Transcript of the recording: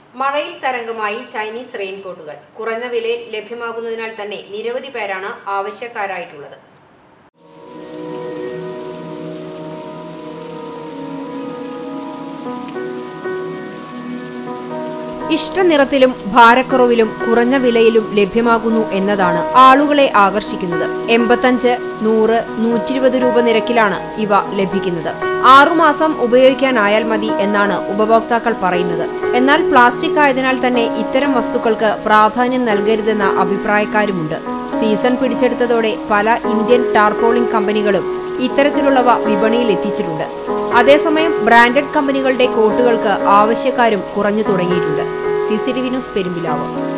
മഴയിൽ തരംഗമായി ചൈനീസ് റെയിൻകോട്ടുകൾ കുറഞ്ഞ വിലയിൽ ലഭ്യമാകുന്നതിനാൽ തന്നെ നിരവധി പേരാണ് ആവശ്യക്കാരായിട്ടുള്ളത് ഇഷ്ടനിറത്തിലും ഭാരക്കുറവിലും കുറഞ്ഞ വിലയിലും ലഭ്യമാകുന്നു എന്നതാണ് ആളുകളെ ആകർഷിക്കുന്നത് എൺപത്തഞ്ച് നൂറ് നൂറ്റിരുപത് രൂപ നിരക്കിലാണ് ഇവ ലഭിക്കുന്നത് ആറുമാസം ഉപയോഗിക്കാനായാൽ മതി എന്നാണ് ഉപഭോക്താക്കൾ പറയുന്നത് എന്നാൽ പ്ലാസ്റ്റിക് ആയതിനാൽ തന്നെ ഇത്തരം വസ്തുക്കൾക്ക് പ്രാധാന്യം നൽകരുതെന്ന അഭിപ്രായക്കാരുമുണ്ട് സീസൺ പിടിച്ചെടുത്തതോടെ പല ഇന്ത്യൻ ടാർപോളിംഗ് കമ്പനികളും ഇത്തരത്തിലുള്ളവ വിപണിയിൽ എത്തിച്ചിട്ടുണ്ട് അതേസമയം ബ്രാൻഡഡ് കമ്പനികളുടെ കോട്ടുകൾക്ക് ആവശ്യക്കാരും കുറഞ്ഞു തുടങ്ങിയിട്ടുണ്ട് C C T V news Perumpilavu